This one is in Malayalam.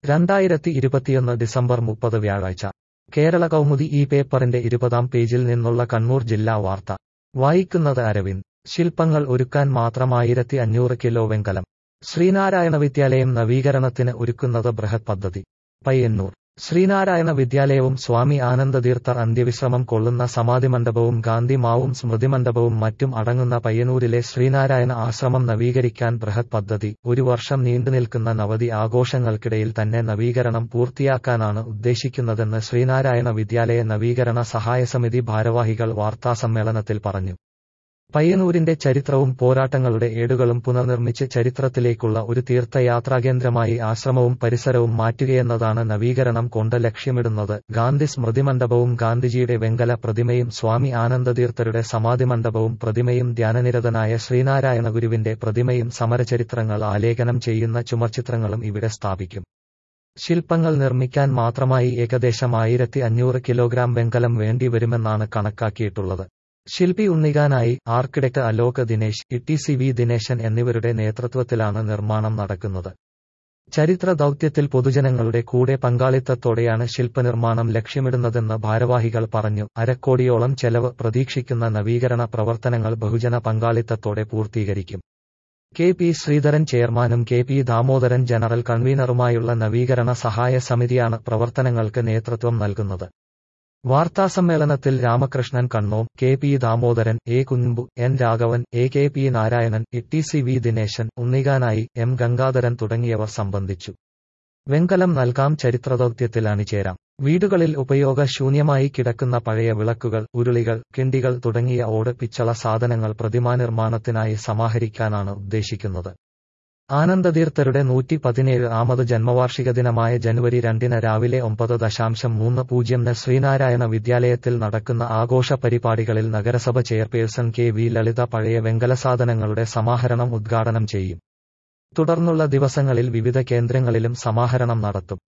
രണ്ടായിരത്തി ഇരുപത്തിയൊന്ന് ഡിസംബർ മുപ്പത് വ്യാഴാഴ്ച കേരള കൗമുദി ഈ പേപ്പറിന്റെ ഇരുപതാം പേജിൽ നിന്നുള്ള കണ്ണൂർ ജില്ലാ വാർത്ത വായിക്കുന്നത് അരവിന്ദ് ശില്പങ്ങൾ ഒരുക്കാൻ മാത്രം ആയിരത്തി അഞ്ഞൂറ് കിലോ വെങ്കലം ശ്രീനാരായണ വിദ്യാലയം നവീകരണത്തിന് ഒരുക്കുന്നത് ബൃഹത് പദ്ധതി പയ്യന്നൂർ ശ്രീനാരായണ വിദ്യാലയവും സ്വാമി ആനന്ദതീർത്ഥർ അന്ത്യവിശ്രമം കൊള്ളുന്ന സമാധി മണ്ഡപവും ഗാന്ധി മാവും സ്മൃതി മണ്ഡപവും മറ്റും അടങ്ങുന്ന പയ്യന്നൂരിലെ ശ്രീനാരായണ ആശ്രമം നവീകരിക്കാൻ ബൃഹത് പദ്ധതി ഒരു വർഷം നീണ്ടുനിൽക്കുന്ന നവതി ആഘോഷങ്ങൾക്കിടയിൽ തന്നെ നവീകരണം പൂർത്തിയാക്കാനാണ് ഉദ്ദേശിക്കുന്നതെന്ന് ശ്രീനാരായണ വിദ്യാലയ നവീകരണ സഹായസമിതി ഭാരവാഹികൾ വാർത്താസമ്മേളനത്തിൽ പറഞ്ഞു പയ്യന്നൂരിന്റെ ചരിത്രവും പോരാട്ടങ്ങളുടെ ഏടുകളും പുനർനിർമ്മിച്ച് ചരിത്രത്തിലേക്കുള്ള ഒരു തീർത്ഥയാത്രാകേന്ദ്രമായി ആശ്രമവും പരിസരവും മാറ്റുകയെന്നതാണ് നവീകരണം കൊണ്ട് ലക്ഷ്യമിടുന്നത് ഗാന്ധി സ്മൃതി മണ്ഡപവും ഗാന്ധിജിയുടെ വെങ്കല പ്രതിമയും സ്വാമി ആനന്ദതീർത്ഥരുടെ സമാധി മണ്ഡപവും പ്രതിമയും ധ്യാനനിരതനായ ശ്രീനാരായണ ഗുരുവിന്റെ പ്രതിമയും സമരചരിത്രങ്ങൾ ആലേഖനം ചെയ്യുന്ന ചുമർചിത്രങ്ങളും ഇവിടെ സ്ഥാപിക്കും ശില്പങ്ങൾ നിർമ്മിക്കാൻ മാത്രമായി ഏകദേശം ആയിരത്തി അഞ്ഞൂറ് കിലോഗ്രാം വെങ്കലം വേണ്ടിവരുമെന്നാണ് കണക്കാക്കിയിട്ടുള്ളത് ശില്പി Unnikanayi architect Alok Dinesh Itty C V Dineshan എന്നിവരുടെ നേതൃത്വത്തിലാണ് നിർമ്മാണം നടക്കുന്നത് ചരിത്ര ദൗത്യത്തിൽ പൊതുജനങ്ങളുടെ കൂടെ പങ്കാളിത്തത്തോടെയാണ് ശില്പനിർമ്മാണം ലക്ഷ്യമിടുന്നതെന്ന് ഭാരവാഹികൾ പറഞ്ഞു അരക്കോടിയോളം ചെലവ് പ്രതീക്ഷിക്കുന്ന നവീകരണ പ്രവർത്തനങ്ങൾ ബഹുജന പങ്കാളിത്തത്തോടെ പൂർത്തീകരിക്കും കെ പി ശ്രീധരൻ ചെയർമാനും കെ പി ദാമോദരൻ ജനറൽ കൺവീനറുമായുള്ള നവീകരണ സഹായ സമിതിയാണ് പ്രവർത്തനങ്ങൾക്ക് നേതൃത്വം നൽകുന്നത് വാർത്താസമ്മേളനത്തിൽ Ramakrishnan Kannom K P Damodaran A Kunhambu N Raghavan A K P Narayanan Itty C V Dineshan Unnikanayi M Gangadharan തുടങ്ങിയവർ സംബന്ധിച്ചു വെങ്കലം നൽകാം ചരിത്രദൗത്യത്തിൽ അണിചേരാം വീടുകളിൽ ഉപയോഗശൂന്യമായി കിടക്കുന്ന പഴയ വിളക്കുകൾ ഉരുളികൾ കിണ്ടികൾ തുടങ്ങിയ ഓട് പിച്ചള സാധനങ്ങൾ പ്രതിമാനിർമ്മാണത്തിനായി സമാഹരിക്കാനാണ് ഉദ്ദേശിക്കുന്നത് ആനന്ദതീർത്ഥരുടെ നൂറ്റി പതിനേഴ് ആമത് ജന്മവാർഷിക ദിനമായ ജനുവരി രണ്ടിന് രാവിലെ ഒമ്പത് ദശാംശം മൂന്ന് പൂജ്യംന് ശ്രീനാരായണ വിദ്യാലയത്തിൽ നടക്കുന്ന ആഘോഷ പരിപാടികളിൽ നഗരസഭ ചെയർപേഴ്സൺ കെ വി ലളിത പഴയ വെങ്കല സാധനങ്ങളുടെ സമാഹരണം ഉദ്ഘാടനം ചെയ്യും തുടർന്നുള്ള ദിവസങ്ങളിൽ വിവിധ കേന്ദ്രങ്ങളിലും സമാഹരണം നടത്തും